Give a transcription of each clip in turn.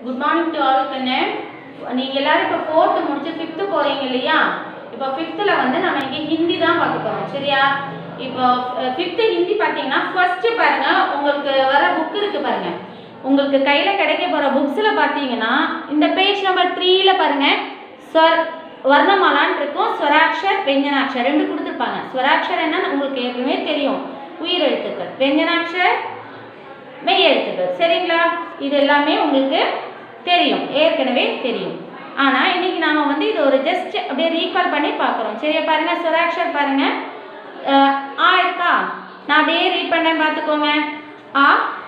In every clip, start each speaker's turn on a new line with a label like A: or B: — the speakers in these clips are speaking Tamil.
A: குட் மார்னிங் டு ஆல் கண்ணு நீங்கள் எல்லாரும் இப்போ ஃபோர்த்து முடிச்சு ஃபிஃப்த்து போகிறீங்க இல்லையா இப்போ ஃபிஃப்த்தில் வந்து நம்ம இங்கே ஹிந்தி தான் பார்க்க போகிறோம் சரியா இப்போ ஃபிஃப்த்து ஹிந்தி பார்த்தீங்கன்னா ஃபர்ஸ்ட்டு பாருங்க உங்களுக்கு வர புக் இருக்கு பாருங்க உங்களுக்கு கையில் கிடைக்க போகிற புக்ஸில் பார்த்தீங்கன்னா இந்த பேஜ் நம்பர் த்ரீல பாருங்க ஸ்வர் வர்ணமாலான் இருக்கும் ஸ்வராட்சர் வெஞ்சனாட்சர் ரெண்டு கொடுத்துருப்பாங்க ஸ்வராட்சர் என்ன உங்களுக்கு ஏற்கனவே தெரியும் உயிர் எழுத்துக்கள் வெஞ்சனாட்சர் மெய் எழுத்துக்கள் சரிங்களா இது எல்லாமே உங்களுக்கு தெரியும் ஏற்கனவே தெரியும் ஆனால் இன்னைக்கு நாம வந்து இது ஒரு ஜஸ்ட் அப்படியே ரீகால் பண்ணி பார்க்குறோம் சரியா பாருங்க சுராக்ஷர் பாருங்க அஹ், ஆ இருக்கா நான் அப்படியே ரீட் பண்ணேன் பார்த்துக்கோங்க ஆ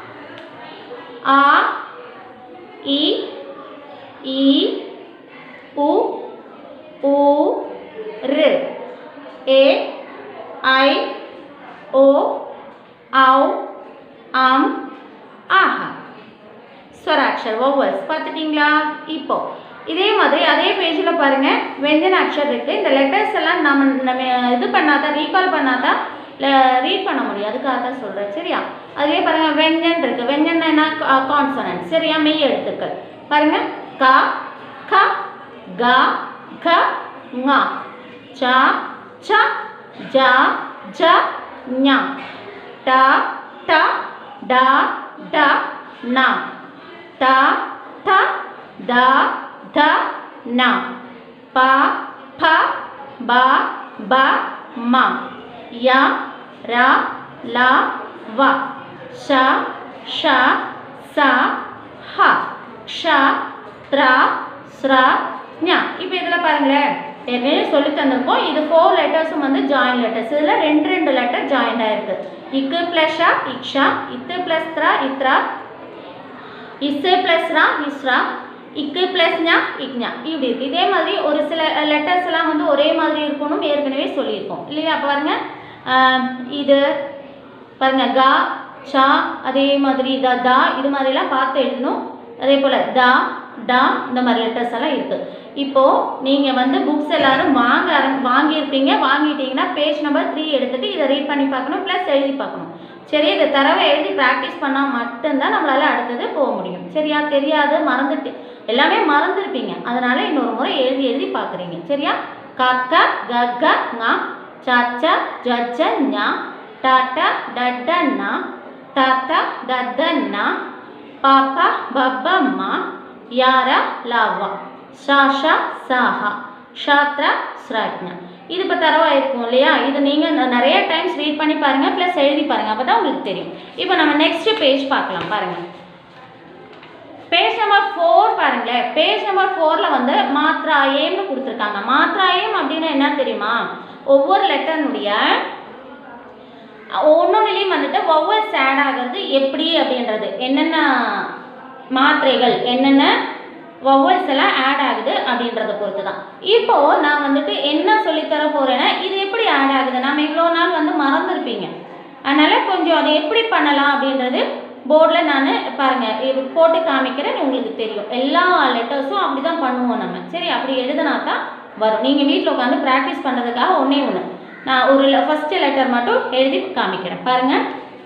A: ஆ இ ஈ உ ஊ ரு ஏ ஐ ஓ ஔ ஆம் ஆஹா ஸ்வராட்சர் ஓவர்ஸ் பார்த்துட்டீங்களா இப்போ இதே மாதிரி அதே பேஜில் பாருங்க வெஞ்சனாட்சர் இருக்கு இந்த லெட்டர்ஸ் எல்லாம் நம்ம நம்ம இது பண்ணாதான் ரீகால் பண்ணாதான் ரீட் பண்ண முடியும் அதுக்காக தான் சொல்கிறேன் சரியா அதுவே பாருங்க வெஞ்சன் இருக்கு வெஞ்சன் என்ன கான்சனன்ட் சரியா மெய் எழுத்துக்கள் பாருங்க க க க க ங ச ச ஜ ஜ ஞ ட ட ட ட ந ட ட ட த ந ப ப ப ப ம ய ர ல வ ஷ ஷ ச ஹ க்ஷ த்ர ஸ்ர ஞ இப்போ இதில் பாருங்களேன் ஏற்கனவே சொல்லி தந்திருக்கோம் இது ஃபோர் லெட்டர்ஸும் வந்து ஜாயின் லெட்டர்ஸ் இதில் ரெண்டு ரெண்டு லெட்டர் ஜாயின் ஆயிருக்கு இக்கு ப்ளஸ் ஷா இக்ஷா இத்து ப்ளஸ் த்ரா இத்ரா இஸ்ஸு ப்ளஸ் ரா இஸ்ரா இக்கு ப்ளஸ் ஞா இக்ஞா இப்படி இருக்கு இதே மாதிரி ஒரு சில லெட்டர்ஸ் எல்லாம் வந்து ஒரே மாதிரி இருக்கணும் ஏற்கனவே சொல்லியிருக்கோம் இல்லையா அப்போ பாருங்க ஆஹ் இது பாருங்க கா ஷா அதே மாதிரி த தா இது மாதிரிலாம் பார்த்து எழுதணும் அதே போல் தா டா இந்த மாதிரி லெட்டர்ஸ் எல்லாம் இருக்குது இப்போது நீங்கள் வந்து புக்ஸ் எல்லாரும் வாங்க ஆரம் வாங்கியிருப்பீங்க வாங்கிட்டீங்கன்னா பேஜ் நம்பர் த்ரீ எடுத்துகிட்டு இதை ரீட் பண்ணி பார்க்கணும் ப்ளஸ் எழுதி பார்க்கணும் சரி இதை தரவை எழுதி ப்ராக்டிஸ் பண்ணால் மட்டும்தான் நம்மளால் அடுத்தது போக முடியும் சரியா தெரியாது மறந்துட்டு எல்லாமே மறந்துருப்பீங்க அதனால இன்னொரு முறை எழுதி எழுதி பார்க்குறீங்க சரியா கக்க கக்க ங சச்ச ஜஜ ஞ டாட்ட டட்ட ந தாத்த தத்த ந பாப்பா பப்பம்மா யார லாவா ஷாஷா சாஹா ஷாத்ரா ஸ்ராஜ்ஞா இது இப்போ தரவா இருக்கும் இல்லையா இது நீங்கள் நிறைய டைம்ஸ் ரீட் பண்ணி பாருங்கள் ப்ளஸ் எழுதி பாருங்கள் அப்போ தான் உங்களுக்கு தெரியும் இப்போ நம்ம நெக்ஸ்ட் பேஜ் பார்க்கலாம் பாருங்கள் பேஜ் நம்பர் ஃபோர் பாருங்களேன் பேஜ் நம்பர் ஃபோரில் வந்து மாத்ரா ஏம்னு கொடுத்துருக்காங்க மாத்ரா ஏம் அப்படின்னா என்ன தெரியுமா ஒவ்வொரு லெட்டர்னுடைய ஒன்னொன்னுலேயும் வந்துட்டு ஒவ்வொரு சேட் ஆகிறது எப்படி அப்படின்றது என்னென்ன மாத்திரைகள் என்னென்ன வவல்ஸ் எல்லாம் ஆட் ஆகுது அப்படின்றத பொறுத்து தான் இப்போ நான் வந்துட்டு என்ன சொல்லித்தர போறேன்னா இது எப்படி ஆட் ஆகுது நாம இவ்வளோ நாள் வந்து மறந்துருப்பீங்க அதனால கொஞ்சம் அதை எப்படி பண்ணலாம் அப்படின்றது போர்டில் நான் பாருங்க இது போட்டு காமிக்கிறேன் உங்களுக்கு தெரியும் எல்லா லெட்டர்ஸும் அப்படி தான் பண்ணுவோம் நம்ம சரி அப்படி எழுதினா தான் வரும் நீங்கள் வீட்டில் உட்காந்து ப்ராக்டிஸ் பண்ணுறதுக்காக ஒன்றே ஒன்று நான் ஒரு ஃபஸ்ட்டு லெட்டர் மட்டும் எழுதி காமிக்கிறேன் பாருங்க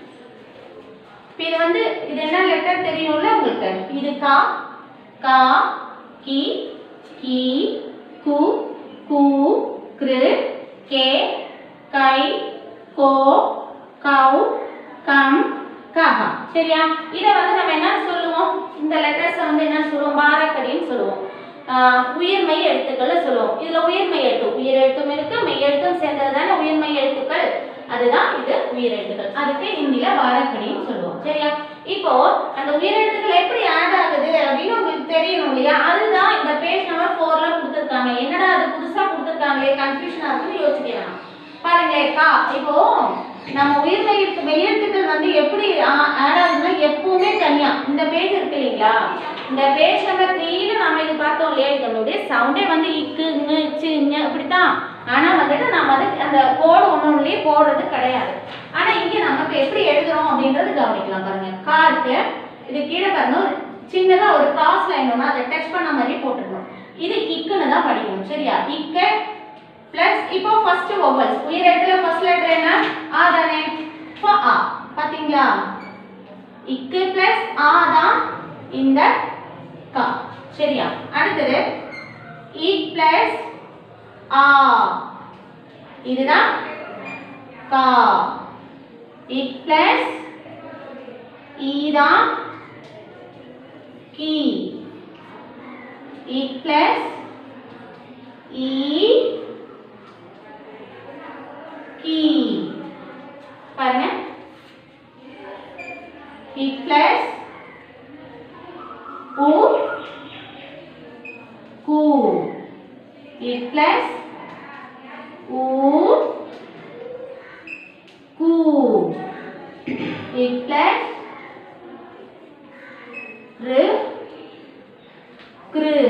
A: இப்போ இது வந்து இது என்ன லெட்டர் தெரியும்ல உங்களுக்கு இது கா கா கி கி கு கு கிரு கே கை கோ கௌ கம் கஹா சரியா இதை வந்து நம்ம என்ன சொல்லுவோம் இந்த லெட்டர்ஸை வந்து என்ன சொல்லுவோம் பாரக்கடின்னு சொல்லுவோம் ஆஹ் உயிர்மெய் எழுத்துக்களை சொல்லுவோம் இதுல உயிர்மெய் எழுத்து உயிர் எழுத்தும் இருக்கு மெய் எழுத்தும் சேர்ந்தது தானே உயிர்மெய் எழுத்துக்கள் அதுதான் இது உயிர் எழுத்துக்கள் அதுக்கு ஹிந்தில வாரக்கடின்னு சொல்லுவோம் சரியா இப்போ அந்த உயிர் எழுத்துக்கள் எப்படி ஆட் ஆகுது அப்படின்னு உங்களுக்கு தெரியணும் இல்லையா அதுதான் இந்த பேஜ் நம்பர் ஃபோர்ல கொடுத்துருக்காங்க என்னடா அது புதுசா கொடுத்துருக்காங்களே கன்ஃபியூஷனா இருக்குன்னு யோசிக்க வேணாம் பாருங்களேன் கா இப்போ நம்ம உயிர்மெய் எழுத்து மெய்யெழுத்துக்கள் வந்து எப்படி ஆட் ஆகுதுன்னா எப்பவுமே தனியா இந்த பேஜ் இருக்கு இல்லைங்களா இந்த பேஜ் நம்பர் த்ரீல நம்ம இது பார்த்தோம் இல்லையா இதனுடைய சவுண்டே வந்து இக்கு இங்கு இச்சு இங்க இப்படித்தான் ஆனா வந்துட்டு நம்ம அது அந்த கோடு ஒன்னொன்னுலயே போடுறது கிடையாது ஆனா இங்க நம்ம இப்ப எப்படி எழுதுறோம் அப்படின்றது கவனிக்கலாம் பாருங்க கா இருக்கு இது கீழே பாருங்க ஒரு சின்னதா ஒரு கிராஸ் லைன் ஒன்று அதை டச் பண்ண மாதிரி போட்டுருக்கணும் இது இக்குன்னு தான் படிக்கணும் சரியா இக்க பிளஸ் இப்போ ஃபர்ஸ்ட் வவல்ஸ் உயிர் இடத்துல ஃபர்ஸ்ட் லெட்டர் என்ன ஆ தானே இப்போ ஆ பாத்தீங்களா இக்கு பிளஸ் ஆ தான் இந்த கா சரியா அடுத்தது இ பிளஸ் ஆ இதுதான் கா இ பிளஸ் ஈ தான் கீ இ பிளஸ் ஈ கீ பாருங்க இ பிளஸ் உ கு இ பிளஸ் உ கு இ பிளஸ் ரு கிரு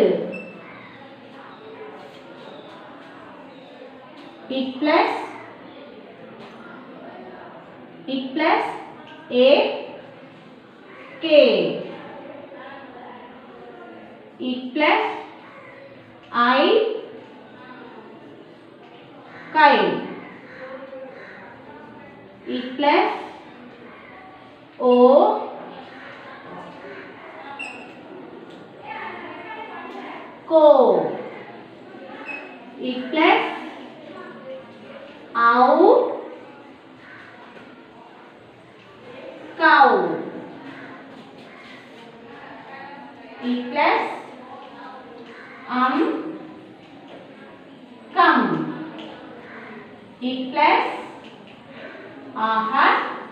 A: இ பிளஸ் இ பிளஸ் ஏ கே இ பிளஸ் ஐ கை இ பிளஸ் ஓ கோ இ plus au cow e plus um come e plus aha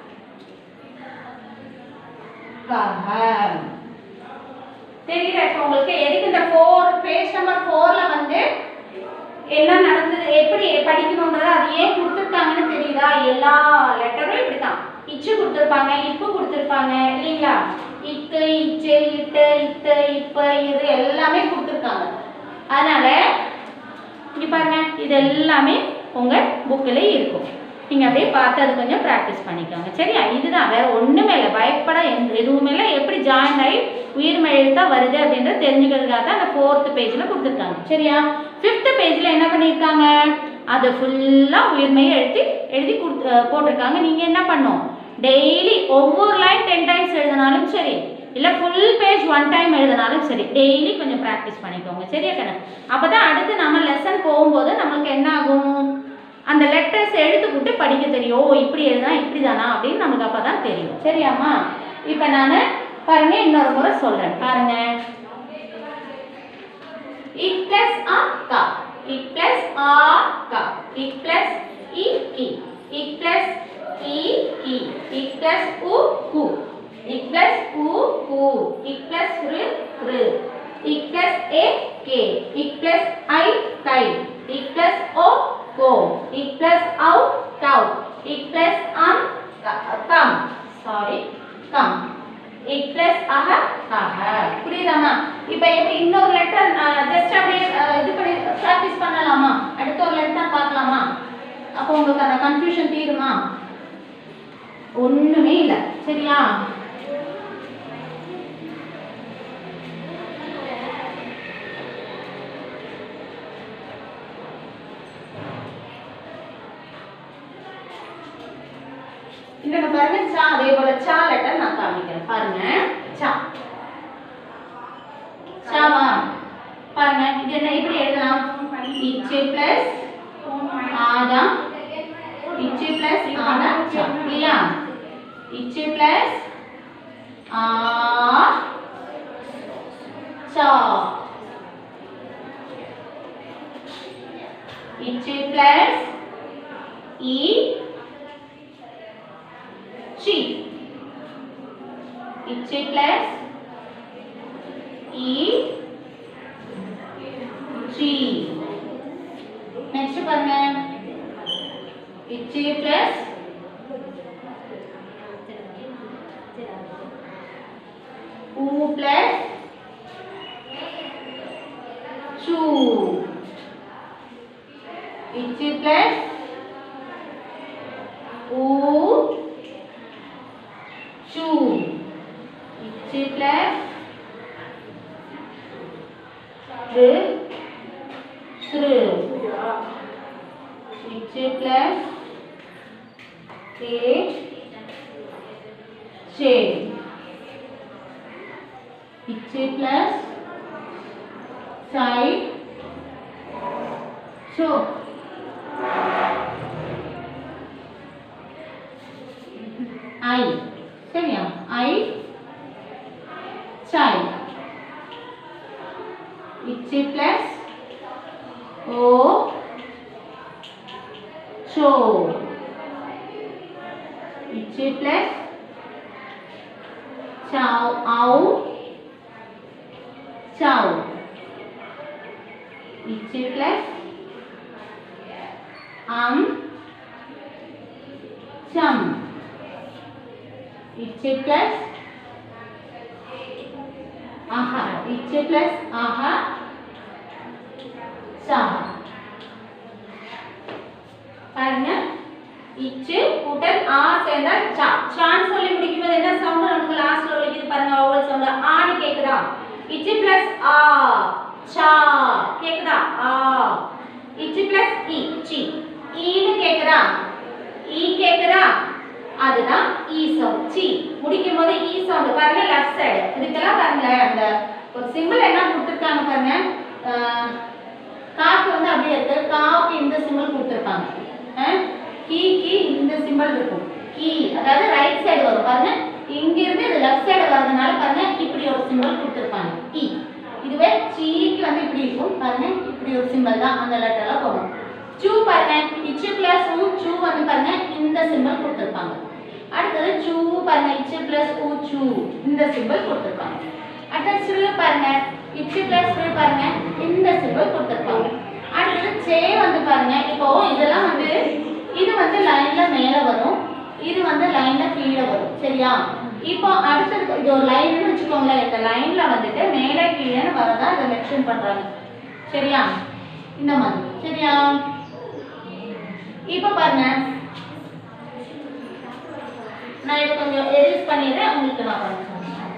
A: kahar தெரியல இப்போ உங்களுக்கு எதுக்கு இந்த ஃபோர் பேஜ் நம்பர் ஃபோர்ல வந்து என்ன நடந்தது எப்படி படிக்கணுன்றது அது ஏன் கொடுத்துருக்காங்கன்னு தெரியுதா எல்லா லெட்டரும் இப்படி தான் இச்சு கொடுத்துருப்பாங்க இப்பு கொடுத்துருப்பாங்க இல்லைங்களா இக்கு இச்சு இட்டு இத்து இப்ப இது எல்லாமே கொடுத்துருக்காங்க அதனால இங்க பாருங்க இது எல்லாமே உங்க புக்கில் இருக்கும் நீங்க அப்படியே பார்த்து அது கொஞ்சம் ப்ராக்டிஸ் பண்ணிக்கோங்க சரியா இதுதான் வேற ஒண்ணுமே இல்லை பயப்பட எந்த எதுவுமே இல்லை எப்படி ஜாயின் ஆகி உயிர்மை எழுத்தா வருது அப்படின்றத தெரிஞ்சுக்கிறதுக்காக தான் அந்த ஃபோர்த் பேஜில் கொடுத்துருக்காங்க சரியா ஃபிஃப்த் பேஜில் என்ன பண்ணியிருக்காங்க அது ஃபுல்லாக உயிர்மையை எழுதி எழுதி கொடுத்து அஹ் போட்டிருக்காங்க நீங்கள் என்ன பண்ணும் டெய்லி ஒவ்வொரு லைன் டென் டைம்ஸ் எழுதினாலும் சரி இல்லை ஃபுல் பேஜ் ஒன் டைம் எழுதினாலும் சரி டெய்லி கொஞ்சம் ப்ராக்டிஸ் பண்ணிக்கோங்க சரியா கண்ணு அப்போ தான் அடுத்து நம்ம லெசன் போகும்போது நம்மளுக்கு என்ன ஆகும் அந்த லெட்டர்ஸ் எடுத்துக்கிட்டு படிக்க தெரியும் ஓ இப்படி எழுதா இப்படி தானா அப்படின்னு நமக்கு அப்போ தான் தெரியும் சரியாம்மா இப்போ நான் பாருங்க இன்னொரு முறை சொல்கிறேன் பாருங்க இக் பிளஸ் ஆ கா இக் பிளஸ் ஆ கா இக் பிளஸ் இ கி இக் பிளஸ் இ கி இக் பிளஸ் உ கு இக் பிளஸ் உ கு இக் பிளஸ் ரு ரு இக் பிளஸ் ஏ கே இக் பிளஸ் ஐ கை இக் பிளஸ் ஓ கோ இக் பிளஸ் au கவ் இக் பிளஸ் அம் கம் சாரி கம் இக் பிளஸ் அஹ கஹ புரியுதாம்மா இப்போ எப்படி இன்னொரு லெட்டர் ஜஸ்ட் அப்படியே அஹ், இது பண்ணி ப்ராக்டிஸ் பண்ணலாமா அடுத்த ஒரு லெட்டர் பார்க்கலாமா அப்போ உங்களுக்கு அந்த கன்ஃபியூஷன் தீருமா ஒண்ணுமே இல்லை சரியா இந்த பாருங்க சா அதே போல சா லெட்டர் நான் காமிக்கிறேன் பாருங்க சா சாவா பாருங்க இது என்ன எப்படி எழுதலாம் இச்சு பிளஸ் ஆதா இச்சு பிளஸ் ஆதா சா இல்லையா இச்சு பிளஸ் ஆ சா இச்சு பிளஸ் இ சி இச்சு பிளஸ் இ சி நெக்ஸ்ட் பாருங்க இச்சு பிளஸ் ஊ பிளஸ் சு இச்சு பிளஸ் ஊ சு இச்சு பிளஸ் ரு ஸ்ரு இச்சு பிளஸ் ஏ சே இச்சு பிளஸ் child show I சரியா I child இச்சு plus O show இச்சு plus chow au chow இச்சு plus am chum இச்சு plus aha இச்சு plus aha சாஹா பாருங்க இச்சு கூட்டல் ஆ சேர்ந்தா சா சான்னு சொல்லி முடிக்கும்போது என்ன சவுண்ட் நமக்கு லாஸ்ட்ல ஒலிக்குது பாருங்க ஓவல் சவுண்ட் ஆன்னு கேக்குதா இச்சு பிளஸ் ஆ சா கேக்குதா ஆ இச்சு பிளஸ் இ சி ஈன்னு கேக்குதா ஈ கேக்குதா அதுதான் ஈ சவுண்ட் சி முடிக்கும் போது ஈ சவுண்ட் பாருங்க லெஃப்ட் சைடு இதுக்கெல்லாம் பாருங்க அந்த ஒரு சிம்பிள் என்ன கொடுத்துருக்காங்க பாருங்க அஹ், காக்கு வந்து அப்படியே இருக்கு காக்கு இந்த சிம்பிள் கொடுத்துருப்பாங்க அஹ், கீக்கு இந்த சிம்பிள் இருக்கும் கீ அதாவது ரைட் சைடு வரும் பாருங்க இங்க இருந்து இது லெஃப்ட் சைடு வரதுனால பாருங்க இப்படி ஒரு சிம்பிள் கொடுத்துருப்பாங்க கீ இதுவே சீக்கு வந்து இப்படி இருக்கும் பாருங்க இப்படி ஒரு சிம்பிள் தான் அந்த லெட்டர்ல போடும் சூ பாருங்க இச்சு பிளஸ் ஊ சூ வந்து பாருங்க இந்த சிம்பிள் கொடுத்துருப்பாங்க அடுத்தது சூ பாருங்க இச்சு பிளஸ் ஊ சூ இந்த சிம்பிள் கொடுத்துருப்பாங்க அடுத்தது சில்லு பாருங்க இச்சு பிளஸ் சில்லு பாருங்க இந்த சிம்பிள் கொடுத்துருப்பாங்க அடுத்தது சே வந்து பாருங்க இப்போ இதெல்லாம் வந்து இது வந்து லைன்ல மேல வரும் இது வந்து லைன்ல கீழே வரும் சரியா இப்போ அடுத்தது இது ஒரு லைன்னு வச்சுக்கோங்களேன் இந்த லைன்ல வந்துட்டு மேலே கீழேன்னு வரதா இதை மென்ஷன் பண்றாங்க சரியா இந்த மாதிரி சரியா இப்போ பாருங்க நான் இதை கொஞ்சம் எரேஸ் பண்ணிடுறேன் உங்களுக்கு நான் பண்ணுறேன்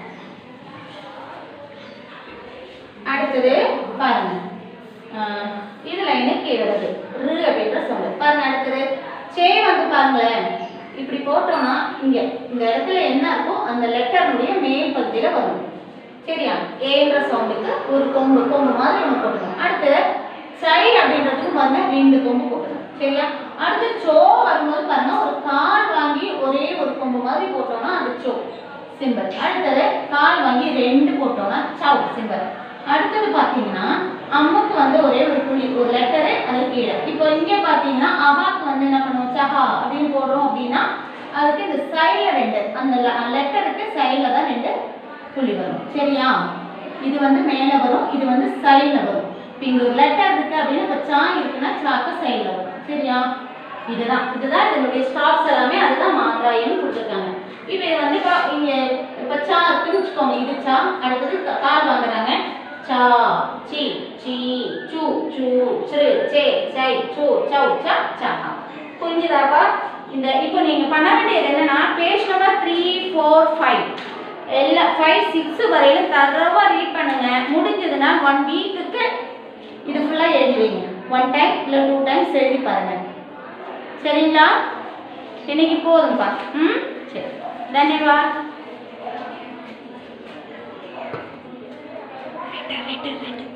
A: அடுத்தது பாருங்க ஆஹ் இது லைனு கீழே வருது ரு அப்படின்ற சொல்லு பாருங்க அடுத்தது சே வந்து பாருங்களேன் இப்படி போட்டோம்னா இங்க இந்த இடத்துல என்ன இருக்கோ அந்த லெட்டருடைய மேல் பகுதியில வரும் சரியா ஏன்ற சவுண்டுக்கு ஒரு கொம்பு கொம்பு மாதிரி ஒன்று போட்டுக்கணும் அடுத்து சை அப்படின்றதுக்கு பாருங்க ரெண்டு கொம்பு போட்டுக்கணும் சரியா அடுத்து சோ வரும்போது பாருங்க ஒரு கால் வாங்கி ஒரே ஒரு கொம்பு மாதிரி போட்டோம்னா அது சோ சிம்பல் அடுத்தது கால் வாங்கி ரெண்டு போட்டோம்னா சவ் சிம்பல் அடுத்தது பார்த்தீங்கன்னா அம்முக்கு வந்து ஒரே ஒரு புள்ளி ஒரு லெட்டரு அது கீழே இப்போ இங்கே பார்த்தீங்கன்னா அவாக்கு வந்து என்ன பண்ணுவோம் சஹா அப்படின்னு போடுறோம் அப்படின்னா அதுக்கு இந்த சைடில் ரெண்டு அந்த லெட்டருக்கு சைடில் தான் ரெண்டு புள்ளி வரும் சரியா இது வந்து மேலே வரும் இது வந்து சைடில் வரும் இப்போ இங்கே ஒரு லெட்டர் இருக்கு அப்படின்னா இப்போ சா இருக்குன்னா சாக்கு சைடில் வரும் சரியா இதுதான் இதுதான் இதனுடைய ஸ்டாப்ஸ் எல்லாமே அதுதான் மாத்திராயின்னு கொடுத்துருக்காங்க இப்போ இது வந்து இப்போ இங்கே இப்போ சா இருக்குன்னு வச்சுக்கோங்க இது சா அடுத்தது க- கால் வாங்குறாங்க சா சி சி சு சு சிறு சே சை சு சௌ ச சா புரிஞ்சுதாப்பா இந்த இப்போ நீங்க பண்ண வேண்டியது என்னன்னா page number three four five எல்லா ஃபைவ் சிக்ஸ் வரையில தரவா ரீட் பண்ணுங்க முடிஞ்சதுன்னா ஒன் வீக்குக்கு இது ஃபுல்லாக எழுதி வைங்க ஒன் டைம் இல்லை டூ டைம்ஸ் எழுதி பாருங்க சரிங்களா இன்னைக்கு போதும்ப்பா ம் சரி தன்யவாத் ரைட்டு ரைட்டு ரைட்டு